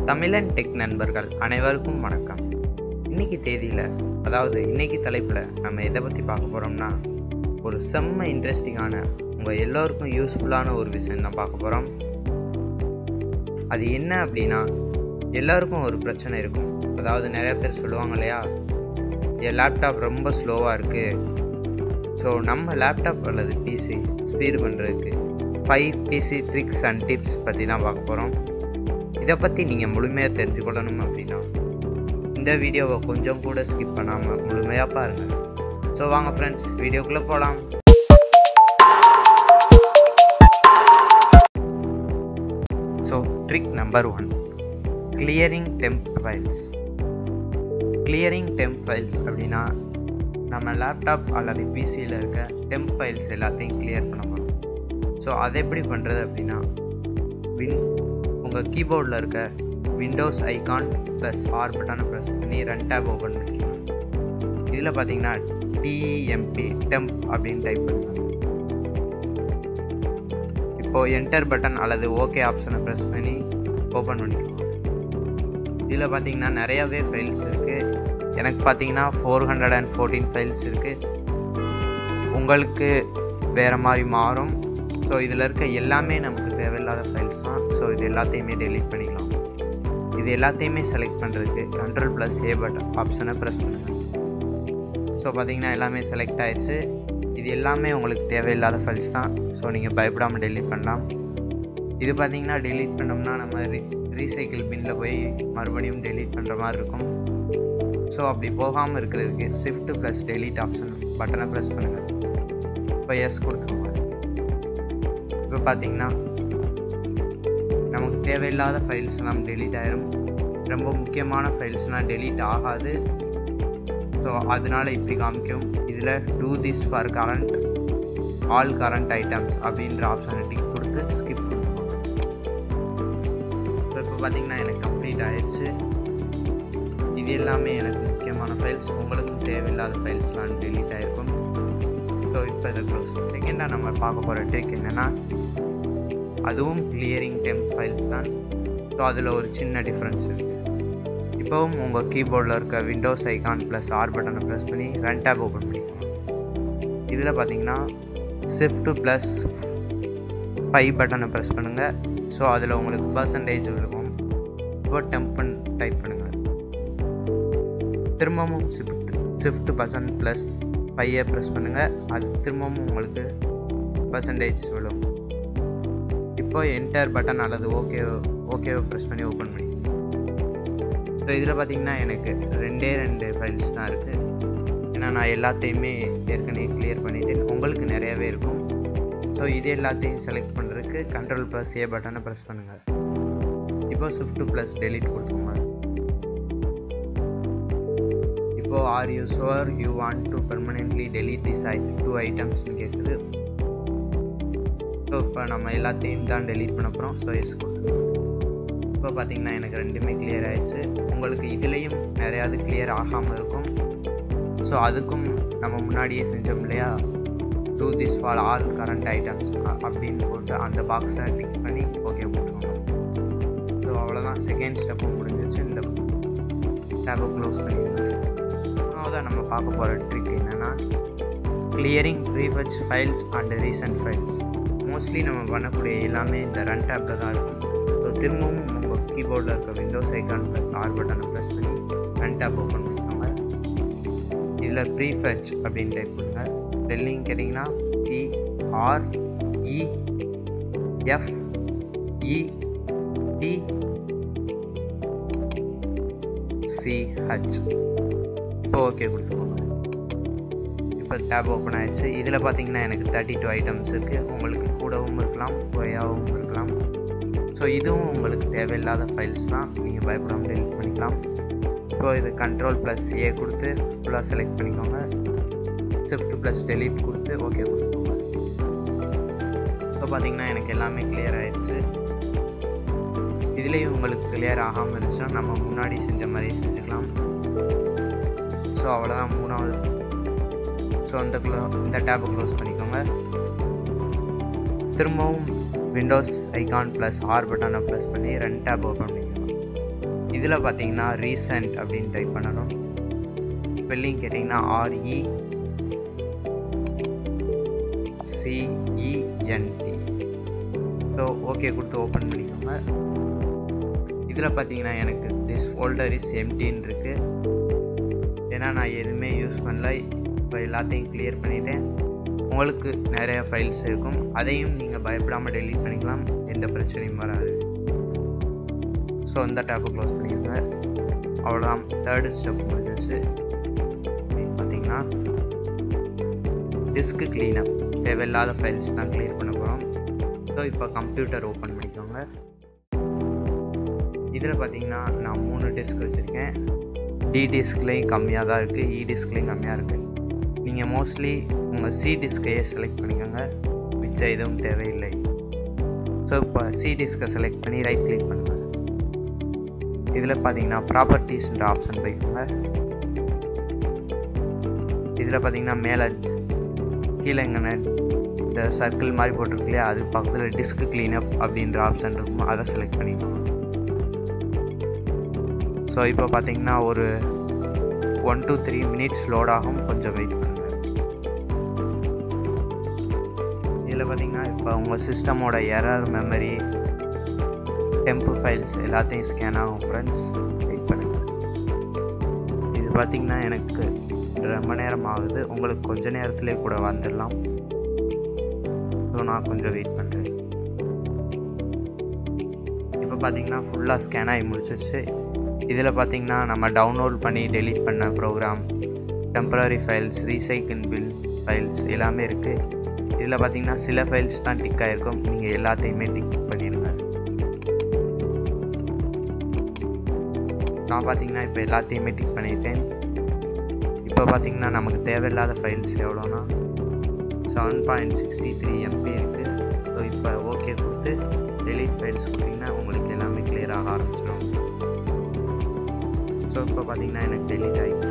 தமிழன் டெக் நண்பர்கள் அனைவருக்கும் வணக்கம் இன்னைக்கு தேதியில் அதாவது இன்னைக்கு தலைப்பில் நம்ம எதை பற்றி பார்க்க போகிறோம்னா ஒரு செம்ம இன்ட்ரெஸ்டிங்கான உங்கள் எல்லோருக்கும் யூஸ்ஃபுல்லான ஒரு விஷயம் தான் பார்க்க போகிறோம் அது என்ன அப்படின்னா எல்லாருக்கும் ஒரு பிரச்சனை இருக்கும் அதாவது நிறைய பேர் சொல்லுவாங்க இல்லையா என் லேப்டாப் ரொம்ப ஸ்லோவாக இருக்குது ஸோ நம்ம லேப்டாப் அல்லது பிசி ஸ்பீடு பண்ணுறதுக்கு five PC tricks and tips பற்றி தான் பார்க்க போகிறோம் இதை பற்றி நீங்கள் முழுமையாக தெரிஞ்சுக்கொள்ளணும் அப்படின்னா இந்த வீடியோவை கொஞ்சம் கூட ஸ்கிப் பண்ணாமல் முழுமையாக பாருங்கள் ஸோ வாங்க ஃப்ரெண்ட்ஸ் வீடியோக்குள்ளே போகலாம் so trick number one clearing temp files clearing temp files அப்படின்னா நம்ம லேப்டாப் அல்லது பிசியில் இருக்க டெம்ப் ஃபைல்ஸ் எல்லாத்தையும் கிளியர் பண்ண போகிறோம் ஸோ அதை எப்படி பண்ணுறது அப்படின்னா வின் உங்கள் கீபோர்டில் இருக்க விண்டோஸ் ஐகான் ப்ளஸ் ஆர் பட்டனை ப்ரெஸ் பண்ணி ரன் டேப் ஓப்பன் பண்ணிக்கலாம் இதில் பார்த்தீங்கன்னா டிஎம்பி டெம்ப் அப்படின்னு டைப் பண்ணுங்கள் இப்போது என்டர் பட்டன் அல்லது ஓகே ஆப்ஷனை ப்ரெஸ் பண்ணி ஓப்பன் பண்ணிக்கலாம் இதில் பார்த்தீங்கன்னா நிறையாவே ஃபைல்ஸ் இருக்குது எனக்கு பார்த்தீங்கன்னா four hundred and fourteen files இருக்குது உங்களுக்கு வேறு மாதிரி மாறும் ஸோ இதில் இருக்க எல்லாமே நமக்கு தேவையில்லாத ஃபைல்ஸ் தான் ஸோ இது எல்லாத்தையுமே டெலீட் பண்ணிக்கலாம் இது எல்லாத்தையுமே செலக்ட் பண்ணுறதுக்கு கண்ட்ரோல் ப்ளஸ் ஏ பட்டன் ஆப்ஷனை ப்ரெஸ் பண்ணுங்கள் ஸோ பார்த்தீங்கன்னா எல்லாமே செலக்ட் ஆயிடுச்சு இது எல்லாமே உங்களுக்கு தேவையில்லாத ஃபைல்ஸ் தான் ஸோ நீங்கள் பயப்படாமல் டெலீட் பண்ணலாம் இது பார்த்தீங்கன்னா டெலீட் பண்ணோம்னா நம்ம ரீ ரீசைக்கிள் பின்னில் போய் மறுபடியும் டெலீட் பண்ணுற மாதிரி இருக்கும் ஸோ அப்படி போகாமல் இருக்கிறதுக்கு ஷிஃப்ட் ப்ளஸ் டெலீட் ஆப்ஷன் பட்டனை ப்ரெஸ் பண்ணுங்கள் இப்போ எஸ் கொடுத்துருங்க இப்போ பார்த்தீங்கன்னா நமக்கு தேவையில்லாத ஃபைல்ஸ் எல்லாம் டெலீட் ஆயிரும் ரொம்ப முக்கியமான ஃபைல்ஸ்லாம் டெலீட் ஆகாது ஸோ அதனால இப்படி காமிக்கும் இதில் do this for current all current items அப்படின்ற ஆப்ஷனை டிக் கொடுத்து ஸ்கிப் கொடுத்துருவாங்க ஸோ இப்போ பார்த்தீங்கன்னா எனக்கு கம்ப்ளீட் ஆயிடுச்சு இது எல்லாமே எனக்கு முக்கியமான ஃபைல்ஸ் உங்களுக்கும் தேவையில்லாத ஃபைல்ஸ்லாம் டெலீட் ஆகிருக்கும் ஸோ இப்போ இதை க்ளோஸ் செகண்டாக நம்ம பார்க்க போகிற ட்ரிக் என்னென்னா அதுவும் கிளியரிங் டெம்ப் ஃபைல்ஸ் தான் ஸோ அதில் ஒரு சின்ன டிஃப்ரென்ஸ் இருக்குது இப்போவும் உங்கள் கீபோர்டில் இருக்க விண்டோஸ் ஐகான் ப்ளஸ் ஆர் பட்டனை ப்ரெஸ் பண்ணி ரன் டேப் ஓப்பன் பண்ணிக்கலாம் இதில் பார்த்தீங்கன்னா ஷிஃப்ட் ப்ளஸ் ஃபைவ் பட்டனை ப்ரெஸ் பண்ணுங்கள் ஸோ அதில் உங்களுக்கு பர்சன்டேஜ் இருக்கும் இப்போ டெம்பன் டைப் பண்ணுங்கள் திரும்பவும் ஷிஃப்ட் ஷிஃப்ட் பர்சன்ட் ப்ளஸ் ஃபைவை ப்ரெஸ் பண்ணுங்கள் அது திரும்பவும் உங்களுக்கு பர்சன்டேஜ் விழும் இப்போ என்டர் பட்டன் அல்லது ஓகே ஓகேவை ப்ரெஸ் பண்ணி ஓப்பன் பண்ணி ஸோ இதில் பார்த்தீங்கன்னா எனக்கு ரெண்டே ரெண்டு ஃபைல்ஸ் தான் இருக்குது ஏன்னா நான் எல்லாத்தையுமே ஏற்கனவே கிளியர் பண்ணிட்டேன் உங்களுக்கு நிறையவே இருக்கும் ஸோ இது எல்லாத்தையும் செலக்ட் பண்ணுறதுக்கு கண்ட்ரோல் ப்ளஸ் ஏ பட்டனை ப்ரெஸ் பண்ணுங்கள் இப்போ ஷிஃப்ட் ப்ளஸ் டெலிட் கொடுத்துக்கோங்க இப்போ are you sure you want to permanently delete this I two ஐட்டம்ஸ்னு கேட்குது ஸோ இப்போ நம்ம எல்லாத்தையும் தான் டெலீட் பண்ண போகிறோம் ஸோ எஸ் கொடுத்துருவோம் இப்போ பார்த்தீங்கன்னா எனக்கு ரெண்டுமே கிளியர் ஆயிடுச்சு உங்களுக்கு இதுலேயும் நிறையாவது கிளியர் ஆகாமல் இருக்கும் ஸோ அதுக்கும் நம்ம முன்னாடியே செஞ்சோம் இல்லையா do this for all current items அப்படின்னு போட்டு அந்த பாக்ஸை டிக் பண்ணி ஓகே போட்டுருவாங்க ஸோ அவ்வளோதான் செகண்ட் ஸ்டெப்பும் முடிஞ்சிச்சு இந்த டேப்பை க்ளோஸ் பண்ணிடுங்க மூணாவதாக நம்ம பார்க்க போகிற ட்ரிக் என்னென்னா clearing prefetch files and recent files mostly நம்ம பண்ணக்கூடிய எல்லாமே இந்த ரன் டேப்பில் தான் இருக்கும் ஸோ திரும்பவும் உங்கள் கீபோர்டில் இருக்க விண்டோஸ் ஐக்கான் ப்ளஸ் ஆர் பட்டனை ப்ரெஸ் பண்ணி ரன் டேப் ஓப்பன் பண்ணிக்கோங்க இதில் ப்ரீஃபெச் அப்படின்னு டைப் பண்ணுங்கள் ஸ்பெல்லிங் கேட்டிங்கன்னா P R E F E T C H இப்போ ஓகே கொடுத்துக்கோங்க இப்போ டேப் ஓப்பன் ஆயிடுச்சு இதில் பார்த்தீங்கன்னா எனக்கு தேர்ட்டி டூ ஐட்டம்ஸ் இருக்குது உங்களுக்கு கூடவும் இருக்கலாம் குறையாகவும் இருக்கலாம் ஸோ இதுவும் உங்களுக்கு தேவையில்லாத ஃபைல்ஸ் தான் நீங்கள் பயப்படாமல் டெலிட் பண்ணிக்கலாம் இப்போ இது கண்ட்ரோல் ப்ளஸ் ஏ கொடுத்து ஃபுல்லாக செலக்ட் பண்ணிக்கோங்க ஷிஃப்ட் ப்ளஸ் டெலிட் கொடுத்து ஓகே கொடுத்துக்கோங்க இப்போ பார்த்தீங்கன்னா எனக்கு எல்லாமே கிளியர் ஆயிடுச்சு இதுலேயும் உங்களுக்கு கிளியர் ஆகாமல் இருந்துச்சுன்னா நம்ம முன்னாடி செஞ்ச மாதிரி செஞ்சுக்கலாம் ஸோ அவ்வளோதான் மூணாவது ஸோ அந்த க்ளோ இந்த டேப்பை க்ளோஸ் பண்ணிக்கோங்க திரும்பவும் விண்டோஸ் ஐகான் ப்ளஸ் ஆர் பட்டனை ப்ரெஸ் பண்ணி ரன் டேப் ஓப்பன் பண்ணிக்கலாம் இதில் பார்த்தீங்கன்னா ரீசன்ட் அப்படின்னு டைப் பண்ணணும் ஸ்பெல்லிங் கேட்டிங்கன்னா ஆர்இ சிஇஎன்டி ஸோ ஓகே கொடுத்து ஓப்பன் பண்ணிக்கோங்க இதில் பார்த்தீங்கன்னா எனக்கு திஸ் ஃபோல்டர் இஸ் எம்டின்னு இருக்குது ஏன்னா நான் எதுவுமே யூஸ் பண்ணல இப்போ எல்லாத்தையும் கிளியர் பண்ணிட்டேன் உங்களுக்கு நிறைய ஃபைல்ஸ் இருக்கும் அதையும் நீங்கள் பயப்படாமல் டெலீட் பண்ணிக்கலாம் எந்த பிரச்சனையும் வராது ஸோ இந்த டேப்பை க்ளோஸ் பண்ணிக்கோங்க அவ்வளோதான் தேர்டு ஸ்டெப் முடிஞ்சிச்சு பார்த்தீங்கன்னா டிஸ்க்கு க்ளீனப் தேவையில்லாத ஃபைல்ஸ் தான் கிளியர் பண்ண போகிறோம் ஸோ இப்போ கம்ப்யூட்டர் ஓப்பன் பண்ணிக்கோங்க இதில் பார்த்தீங்கன்னா நான் மூணு டிஸ்க் வச்சுருக்கேன் டி டிஸ்க்லேயும் கம்மியாக தான் இருக்குது இ டிஸ்க்லேயும் கம்மியாக இருக்குது நீங்கள் மோஸ்ட்லி உங்கள் சி டிஸ்கையே செலக்ட் பண்ணிக்கோங்க மிச்சம் எதுவும் தேவையில்லை ஸோ இப்போ சி டிஸ்கை செலக்ட் பண்ணி ரைட் கிளிக் பண்ணுங்கள் இதில் பார்த்தீங்கன்னா ப்ராப்பர்ட்டிஸ்ன்ற ஆப்ஷன் போய்க்கோங்க இதில் பார்த்தீங்கன்னா மேலே கீழே எங்கே இந்த சர்க்கிள் மாதிரி போட்டிருக்கு இல்லையா அது பக்கத்தில் டிஸ்க் க்ளீனப் அப்படின்ற ஆப்ஷன் இருக்கும் அதை செலக்ட் பண்ணிக்கோங்க ஸோ இப்போ பார்த்தீங்கன்னா ஒரு one two three minutes load ஆகும் கொஞ்சம் வெயிட் பண்ணுங்கள் இதில் பார்த்தீங்கன்னா இப்போ உங்கள் சிஸ்டமோட எரர் மெமரி டெம்பு ஃபைல்ஸ் எல்லாத்தையும் ஸ்கேன் ஆகும் ஃப்ரெண்ட்ஸ் வெயிட் பண்ணுங்கள் இது பார்த்தீங்கன்னா எனக்கு ரொம்ப நேரம் ஆகுது உங்களுக்கு கொஞ்ச நேரத்துலேயே கூட வந்துடலாம் ஸோ நான் கொஞ்சம் வெயிட் பண்ணுறேன் இப்போ பார்த்தீங்கன்னா ஃபுல்லாக ஸ்கேன் ஆகி முடிச்சிருச்சு இதில் பார்த்தீங்கன்னா நம்ம டவுன்லோட் பண்ணி டெலீட் பண்ண program temporary files recycle bin files எல்லாமே இருக்குது இதில் பார்த்தீங்கன்னா சில ஃபைல்ஸ் தான் டிக் ஆகிருக்கும் நீங்கள் எல்லாத்தையுமே டிக் பண்ணிடுங்க நான் பார்த்தீங்கன்னா இப்போ எல்லாத்தையுமே டிக் பண்ணிட்டேன் இப்போ பார்த்தீங்கன்னா நமக்கு தேவையில்லாத ஃபைல்ஸ் எவ்வளோனா seven point sixty three MB இருக்குது ஸோ இப்போ ஓகே கொடுத்து டெலீட் ஃபைல்ஸ் கொடுத்தீங்கன்னா உங்களுக்கு எல்லாமே கிளியர் ஆக ஆரம்பிச்சிடும் ஸோ இப்போ பார்த்தீங்கன்னா எனக்கு டெலீட் ஆகிட்டு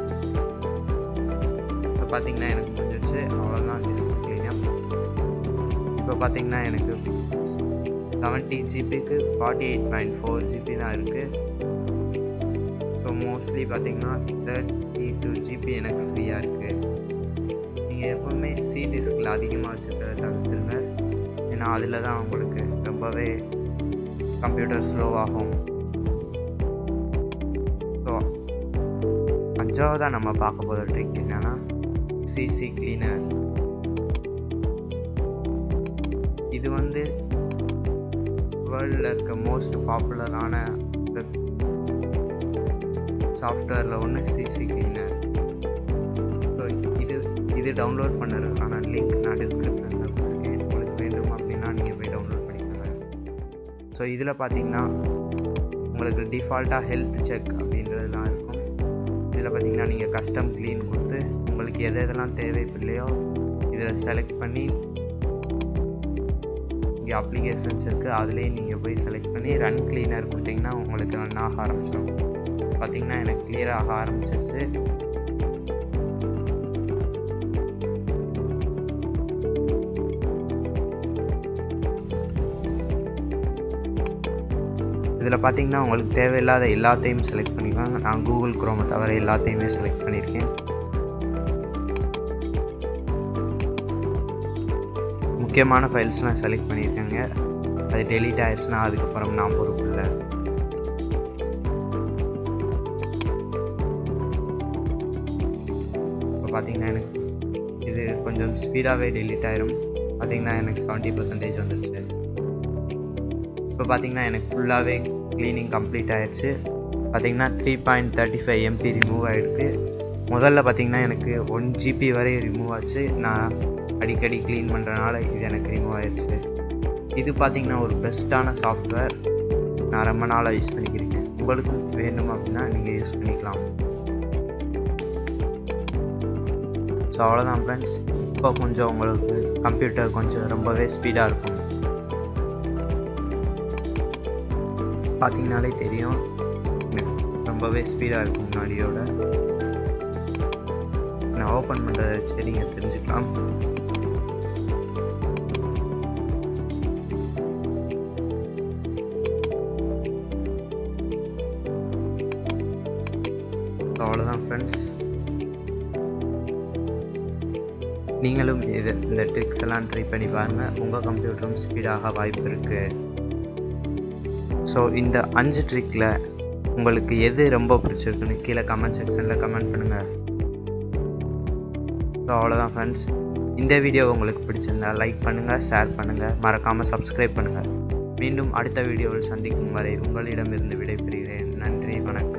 இப்போ பார்த்தீங்கன்னா எனக்கு முடிஞ்சிருச்சு அவ்வளோதான் டிஸ்க் க்ளீனப் இப்போ பார்த்தீங்கன்னா எனக்கு செவன்ட்டி ஜிபிக்கு forty eight point four GB தான் இருக்குது ஸோ மோஸ்ட்லி பார்த்தீங்கன்னா தேர்ட்டி டூ ஜிபி எனக்கு ஃப்ரீயாக இருக்குது நீங்கள் எப்போவுமே சி டிஸ்கில் அதிகமாக வச்சுக்கிறத தவிர்த்துருங்க ஏன்னா அதில் தான் உங்களுக்கு ரொம்பவே கம்ப்யூட்டர் ஸ்லோவாகும் ஸோ அஞ்சாவதாக நம்ம பார்க்க போகிற ட்ரிக் என்னென்னா சிசி கிளீனர் இது வந்து வேர்ல்டில் இருக்க மோஸ்ட் பாப்புலரான சாஃப்ட்வேரில் ஒன்று சிசி கிளீனர் ஸோ இது இது டவுன்லோட் பண்ணுறதுக்கான லிங்க் நான் டிஸ்கிரிப்ஷனில் கொடுத்துருக்கேன் உங்களுக்கு வேண்டும் அப்படின்னா நீங்கள் போய் டவுன்லோட் பண்ணிக்கோங்க ஸோ இதில் பார்த்தீங்கன்னா உங்களுக்கு டிஃபால்ட்டாக ஹெல்த் செக் அப்படின்றதுலாம் இருக்கும் இதில் பார்த்தீங்கன்னா நீங்கள் கஸ்டம் க்ளீன் கொடுத்து உங்களுக்கு எது எதெல்லாம் தேவையில்லையோ இதில் செலக்ட் பண்ணி இங்கே அப்ளிகேஷன்ஸ் இருக்குது அதுலேயே நீங்கள் போய் செலக்ட் பண்ணி ரன் க்ளீனர் கொடுத்தீங்கன்னா உங்களுக்கு ரன் ஆக ஆரம்பிச்சிடும் பார்த்தீங்கன்னா எனக்கு கிளியர் ஆக ஆரம்பிச்சிருச்சு இதில் பார்த்தீங்கன்னா உங்களுக்கு தேவையில்லாத எல்லாத்தையும் செலக்ட் பண்ணிக்கோங்க நான் கூகுள் குரோமை தவிர எல்லாத்தையுமே செலக்ட் பண்ணியிருக்கேன் முக்கியமான ஃபைல்ஸ்லாம் செலக்ட் பண்ணியிருக்கேங்க அது டெலீட் ஆயிடுச்சுன்னா அதுக்கப்புறம் நான் பொறுப்பு இல்லை இப்போ பார்த்தீங்கன்னா எனக்கு இது கொஞ்சம் ஸ்பீடாகவே டெலீட் ஆயிரும் பார்த்தீங்கன்னா எனக்கு செவன்ட்டி பர்சன்டேஜ் வந்துடுச்சு இப்போ பார்த்தீங்கன்னா எனக்கு ஃபுல்லாகவே க்ளீனிங் கம்ப்ளீட் ஆயிடுச்சு பார்த்தீங்கன்னா three point thirty five MB remove ஆகிருக்கு முதல்ல பார்த்தீங்கன்னா எனக்கு ஒன் ஜிபி வரை ரிமூவ் ஆச்சு நான் அடிக்கடி க்ளீன் பண்ணுறனால இது எனக்கு ரிமூவ் ஆயிடுச்சு இது பார்த்தீங்கன்னா ஒரு பெஸ்ட்டான சாஃப்ட்வேர் நான் ரொம்ப நாளாக யூஸ் பண்ணிக்கிருக்கேன் உங்களுக்கும் வேணும் அப்படின்னா நீங்கள் யூஸ் பண்ணிக்கலாம் ஸோ அவ்வளோதான் ஃப்ரெண்ட்ஸ் இப்போ கொஞ்சம் உங்களுக்கு கம்ப்யூட்டர் கொஞ்சம் ரொம்பவே ஸ்பீடாக இருக்கும் பார்த்தீங்கனாலே தெரியும் ரொம்பவே ஸ்பீடாக இருக்கும் முன்னாடியோட நான் ஓப்பன் பண்ணுறத வச்சு நீங்கள் தெரிஞ்சுக்கலாம் அவ்வளோதான் ஃப்ரெண்ட்ஸ் நீங்களும் இது இந்த ட்ரிக்ஸ் எல்லாம் ட்ரை பண்ணி பாருங்கள் உங்கள் கம்ப்யூட்டரும் ஸ்பீடாக வாய்ப்பு இருக்குது ஸோ இந்த அஞ்சு ட்ரிக்கில் உங்களுக்கு எது ரொம்ப பிடிச்சிருக்குன்னு கீழே கமெண்ட் செக்ஷனில் கமெண்ட் பண்ணுங்கள் ஸோ அவ்வளோதான் ஃப்ரெண்ட்ஸ் இந்த வீடியோ உங்களுக்கு பிடிச்சிருந்தா லைக் பண்ணுங்கள் ஷேர் பண்ணுங்கள் மறக்காமல் சப்ஸ்கிரைப் பண்ணுங்கள் மீண்டும் அடுத்த வீடியோவில் சந்திக்கும் வரை உங்களிடமிருந்து விடைபெறுகிறேன் நன்றி வணக்கம்